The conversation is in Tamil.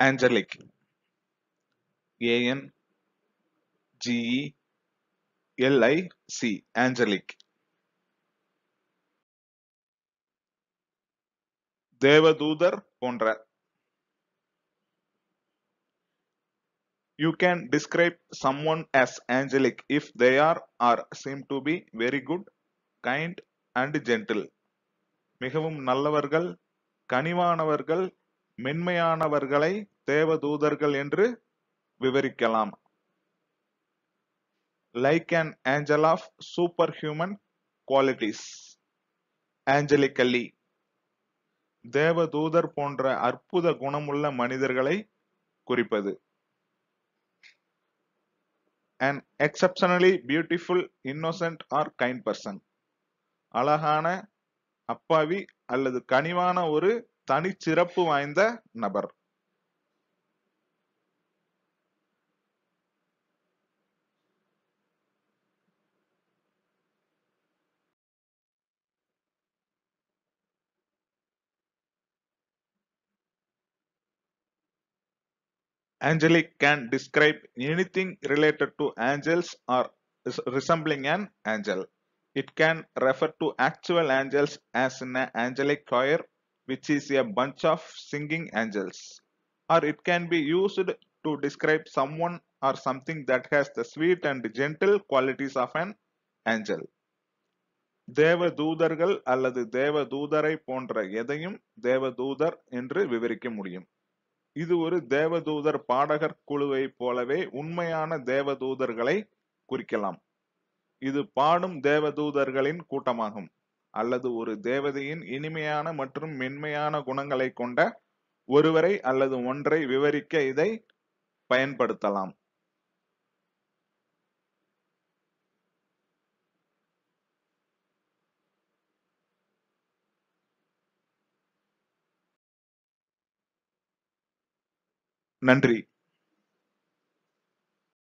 angelic a n g e l i c angelic தேவதூதர் போன்ற You can describe someone as angelic if they are or seem to be very good, kind and gentle. மிகவும் நல்லவர்கள் கனிவானவர்கள் மென்மையானவர்களை தேவதூதர்கள் என்று விவரிக்கலாம் like an angel of superhuman qualities angelically தேவதூதர் போன்ற அற்புத குணமுள்ள மனிதர்களை குறிப்பது an exceptionally beautiful innocent or kind person அழகான அப்பாவி அல்லது கனிவான ஒரு தனிச்சிறப்பு வாய்ந்த நபர் Angelic can describe anything related to angels or res- resembling an angel. It can refer to actual angels as in an angelic choir, which is a bunch of singing angels. Or it can be used to describe someone or something that has the sweet and gentle qualities of an angel. தேவதூதர்கள் அல்லது தேவதூதரை போன்ற எதையும் தேவதூதர் என்று விவரிக்க முடியும் இது ஒரு தேவதூதர் பாடகர் குழுவை போலவே உண்மையான தேவதூதர்களை குறிக்கலாம் இது பாடும் தேவதூதர்களின் கூட்டமாகும் அல்லது ஒரு தேவதையின் இனிமையான மற்றும் மென்மையான குணங்களை கொண்ட ஒருவரை அல்லது ஒன்றை விவரிக்க இதை பயன்படுத்தலாம் நன்றி